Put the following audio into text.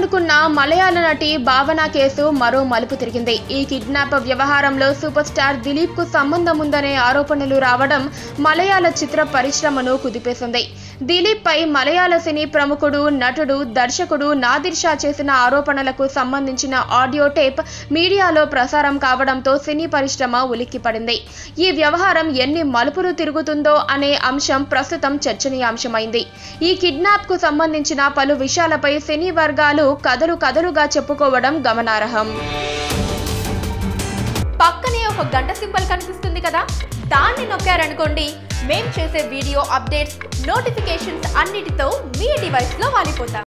చుట్టుముడుకున్న మలయాళ నటి భావన కేసు మరో మలుపు తిరిగింది ఈ కిడ్నాప్ వ్యవహారంలో సూపర్ స్టార్ దిలీప్ కు సంబంధం ఉందనే ఆరోపణలు రావడం మలయాళ చిత్ర పరిశ్రమను కుదిపేసింది దిలీప్ పై మలయాళ సినీ ప్రముఖుడు నటుడు దర్శకుడు నాదిర్ షా చేసిన ఆరోపణలకు సంబంధించిన ఆడియో టేప్ మీడియాలో ప్రసారం కావడంతో సినీ పరిశ్రమ ఉలిక్కిపడింది ఈ వ్యవహారం ఎన్ని మలుపులు తిరుగుతుందో అనే అంశం ప్రస్తుతం చర్చనీయాంశమైంది ఈ కిడ్నాప్ కు సంబంధించిన పలు విషయాలపై సినీ వర్గాలు కథలు కథలుగా చెప్పుకోవడం గమనార్హం పక్కనే ఒక గంట సింబల్ కనిపిస్తుంది కదా దాన్ని నొక్కారనుకోండి మేం చేసే వీడియో అప్డేట్స్ నోటిఫికేషన్స్ అన్నిటితో మీ డివైస్లో వాలిపోతాం